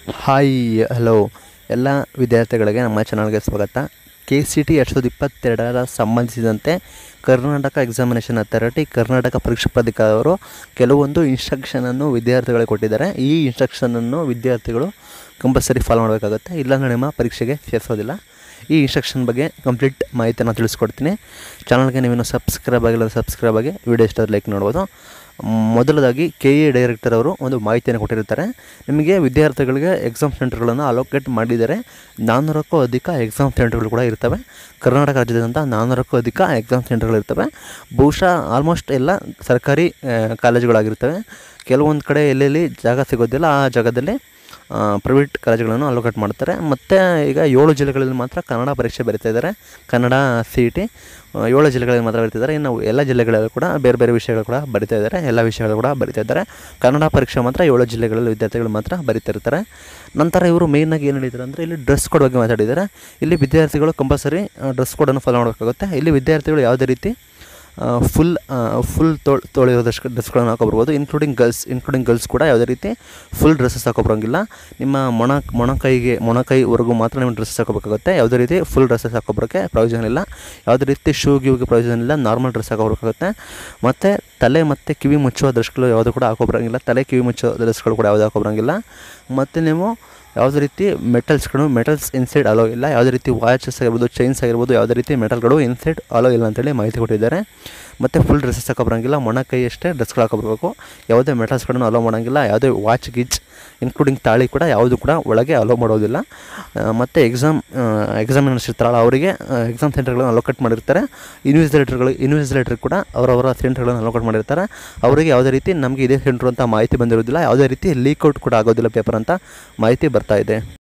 hi hello ಎಲ್ಲ ವಿದ್ಯಾರ್ಥಿಗಳಿಗೆ ನಮ್ಮ ಚಾನಲ್ಗೆ ಸ್ವಾಗತ ಕೆ ಸಿ ಟಿ ಎರಡು ಸಾವಿರದ ಇಪ್ಪತ್ತೆರಡರ ಸಂಬಂಧಿಸಿದಂತೆ ಕರ್ನಾಟಕ ಎಕ್ಸಾಮಿನೇಷನ್ ಅಥಾರಿಟಿ ಕರ್ನಾಟಕ ಪರೀಕ್ಷಾ ಪ್ರಾಧಿಕಾರವರು ಕೆಲವೊಂದು ಇನ್ಸ್ಟ್ರಕ್ಷನನ್ನು ವಿದ್ಯಾರ್ಥಿಗಳಿಗೆ ಕೊಟ್ಟಿದ್ದಾರೆ ಈ ಇನ್ಸ್ಟ್ರಕ್ಷನನ್ನು ವಿದ್ಯಾರ್ಥಿಗಳು ಕಂಪಲ್ಸರಿ ಫಾಲೋ ಮಾಡಬೇಕಾಗುತ್ತೆ ಇಲ್ಲಾಂದರೆ ನಿಮ್ಮ ಪರೀಕ್ಷೆಗೆ ಸೇರಿಸೋದಿಲ್ಲ ಈ ಇನ್ಸ್ಟ್ರಕ್ಷನ್ ಬಗ್ಗೆ ಕಂಪ್ಲೀಟ್ ಮಾಹಿತಿಯನ್ನು ತಿಳಿಸ್ಕೊಡ್ತೀನಿ ಚಾನಲ್ಗೆ ನೀವೇನು ಸಬ್ಸ್ಕ್ರೈಬ್ ಆಗಿಲ್ಲ ಸಬ್ಸ್ಕ್ರೈಬ್ ಆಗಿ ವಿಡಿಯೋ ಇಷ್ಟ ಲೈಕ್ ನೋಡ್ಬೋದು ಮೊದಲದಾಗಿ ಕೆ ಎ ಡೈರೆಕ್ಟರ್ ಅವರು ಒಂದು ಮಾಹಿತಿಯನ್ನು ಕೊಟ್ಟಿರ್ತಾರೆ ನಿಮಗೆ ವಿದ್ಯಾರ್ಥಿಗಳಿಗೆ ಎಕ್ಸಾಮ್ ಸೆಂಟರ್ಗಳನ್ನು ಅಲೋಕೇಟ್ ಮಾಡಿದ್ದಾರೆ ನಾನ್ನೂರಕ್ಕೂ ಅಧಿಕ ಎಕ್ಸಾಮ್ ಸೆಂಟರ್ಗಳು ಕೂಡ ಇರ್ತವೆ ಕರ್ನಾಟಕ ರಾಜ್ಯದಾದ್ಯಂತ ನಾನ್ನೂರಕ್ಕೂ ಅಧಿಕ ಎಕ್ಸಾಮ್ ಸೆಂಟರ್ಗಳು ಇರ್ತವೆ ಬಹುಶಃ ಆಲ್ಮೋಸ್ಟ್ ಎಲ್ಲ ಸರ್ಕಾರಿ ಆ, ಕಾಲೇಜುಗಳಾಗಿರ್ತವೆ ಕೆಲವೊಂದು ಕಡೆ ಎಲ್ಲೆಲ್ಲಿ ಜಾಗ ಸಿಗೋದಿಲ್ಲ ಆ ಜಾಗದಲ್ಲಿ ಪ್ರೈವೇಟ್ ಕಾಲೇಜುಗಳನ್ನು ಅಲೋಕೇಟ್ ಮಾಡ್ತಾರೆ ಮತ್ತು ಈಗ ಏಳು ಜಿಲ್ಲೆಗಳಲ್ಲಿ ಮಾತ್ರ ಕನ್ನಡ ಪರೀಕ್ಷೆ ಬರೀತಾ ಇದ್ದಾರೆ ಕನ್ನಡ ಸಿ ಇ ಟಿ ಏಳು ಜಿಲ್ಲೆಗಳಲ್ಲಿ ಮಾತ್ರ ಬರೀತಿದ್ದಾರೆ ಇನ್ನು ಎಲ್ಲ ಜಿಲ್ಲೆಗಳಲ್ಲೂ ಕೂಡ ಬೇರೆ ಬೇರೆ ವಿಷಯಗಳು ಕೂಡ ಬರಿತಾ ಇದ್ದಾರೆ ಎಲ್ಲ ವಿಷಯಗಳು ಕೂಡ ಬರಿತಾ ಇದ್ದಾರೆ ಕನ್ನಡ ಪರೀಕ್ಷೆ ಮಾತ್ರ ಏಳು ಜಿಲ್ಲೆಗಳಲ್ಲಿ ವಿದ್ಯಾರ್ಥಿಗಳು ಮಾತ್ರ ಬರಿತಾ ಇರ್ತಾರೆ ನಂತರ ಇವರು ಮೇಯ್ನಾಗಿ ಏನು ಹೇಳಿದ್ದಾರೆ ಅಂದರೆ ಇಲ್ಲಿ ಡ್ರೆಸ್ ಕೋಡ್ ಬಗ್ಗೆ ಮಾತಾಡಿದ್ದಾರೆ ಇಲ್ಲಿ ವಿದ್ಯಾರ್ಥಿಗಳು ಕಂಪಲ್ಸರಿ ಡ್ರೆಸ್ ಕೋಡನ್ನು ಫಾಲೋ ಮಾಡಬೇಕಾಗುತ್ತೆ ಇಲ್ಲಿ ವಿದ್ಯಾರ್ಥಿಗಳು ಯಾವುದೇ ರೀತಿ ಫುಲ್ ಫುಲ್ ತೋಳ್ ತೊಳೆಯೋ ಡ್ರೆಸ್ ಡ್ರೆಸ್ಗಳನ್ನು ಹಾಕೊಬರ್ಬೋದು ಇನ್ಕ್ಲೂಡಿಂಗ್ ಗರ್ಲ್ಸ್ ಇನ್ಕ್ಲೂಡಿಂಗ್ ಗರ್ಲ್ಸ್ ಕೂಡ ಯಾವುದೇ ರೀತಿ ಫುಲ್ ಡ್ರೆಸ್ಸಸ್ ಹಾಕೊಬರಂಗಿಲ್ಲ ನಿಮ್ಮ ಮೊಣ ಮೊಣಕೈಗೆ ಮೊಣಕೈವರೆಗೂ ಮಾತ್ರ ನೀವು ಡ್ರೆಸ್ಸಸ್ ಹಾಕೋಬೇಕಾಗುತ್ತೆ ಯಾವುದೇ ರೀತಿ ಫುಲ್ ಡ್ರೆಸ್ಸಸ್ ಹಾಕೊಬರೋಕ್ಕೆ ಪ್ರಯೋಜನ ಇಲ್ಲ ಯಾವುದೇ ರೀತಿ ಶೂ ಗಿವ್ಗೆ ಪ್ರಯೋಜನ ಇಲ್ಲ ನಾರ್ಮಲ್ ಡ್ರೆಸ್ ಹಾಕೋಬೇಕಾಗುತ್ತೆ ಮತ್ತು ತಲೆ ಮತ್ತು ಕಿವಿ ಮುಚ್ಚುವ ಡ್ರೆಸ್ಗಳು ಯಾವುದು ಕೂಡ ಹಾಕೊಬರಂಗಿಲ್ಲ ತಲೆ ಕಿವಿ ಮುಚ್ಚೋ ಡ್ರೆಸ್ಗಳು ಕೂಡ ಯಾವುದು ಹಾಕೊಬರಂಗಿಲ್ಲ ಮತ್ತು ನೀವು ಯಾವುದೇ ರೀತಿ ಮೆಟಲ್ಸ್ಗಳು ಮೆಟಲ್ಸ್ ಇನ್ಸೈಡ್ ಅಲೋ ಇಲ್ಲ ಯಾವುದೇ ರೀತಿ ವಾಚಸ್ ಆಗಿರ್ಬೋದು ಚೈನ್ಸ್ ಆಗಿರ್ಬೋದು ಯಾವುದೇ ರೀತಿ ಮೆಟಲ್ಗಳು ಇನ್ಸೈಡ್ ಅಲೋ ಇಲ್ಲ ಅಂತೇಳಿ ಮಾಹಿತಿ ಕೊಟ್ಟಿದ್ದಾರೆ ಮತ್ತು ಫುಲ್ ಡ್ರೆಸ್ಸಸ್ ಹಾಕೊಬರಂಗಿಲ್ಲ ಮೊಣ ಕೈ ಅಷ್ಟೇ ಡ್ರೆಸ್ಗಳು ಹಾಕೊಬರ್ಬೇಕು ಯಾವುದೇ ಮೆಟಲ್ಸ್ಗಳನ್ನು ಅಲೋ ಮಾಡೋಂಗಿಲ್ಲ ಯಾವುದೇ ವಾಚ್ ಗಿಚ್ ಇನ್ಕ್ಲೂಡಿಂಗ್ ತಾಳಿ ಕೂಡ ಯಾವುದು ಕೂಡ ಒಳಗೆ ಅಲೋ ಮಾಡೋದಿಲ್ಲ ಮತ್ತು ಎಕ್ಸಾಮ್ ಎಕ್ಸಾಮಿನರ್ಸ್ ಇರ್ತಾರಲ್ಲ ಅವರಿಗೆ ಎಕ್ಸಾಮ್ ಸೆಂಟರ್ಗಳನ್ನು ಅಲೋಕೇಟ್ ಮಾಡಿರ್ತಾರೆ ಇನ್ವಿಜಿಲೇಟರ್ಗಳು ಇನ್ವಿಜಿಲೇಟರ್ ಕೂಡ ಅವರವರ ಸೆಂಟರ್ಗಳನ್ನು ಅಲೋಕೇಟ್ ಮಾಡಿರ್ತಾರೆ ಅವರಿಗೆ ಯಾವುದೇ ರೀತಿ ನಮಗೆ ಇದೇ ಸೆಂಟ್ರು ಅಂತ ಮಾಹಿತಿ ಬಂದಿರೋದಿಲ್ಲ ಯಾವುದೇ ರೀತಿ ಲೀಕ್ಔಟ್ ಕೂಡ ಆಗೋದಿಲ್ಲ ಪೇಪರ್ ಅಂತ ಮಾಹಿತಿ ಬರ್ತಾ ಇದೆ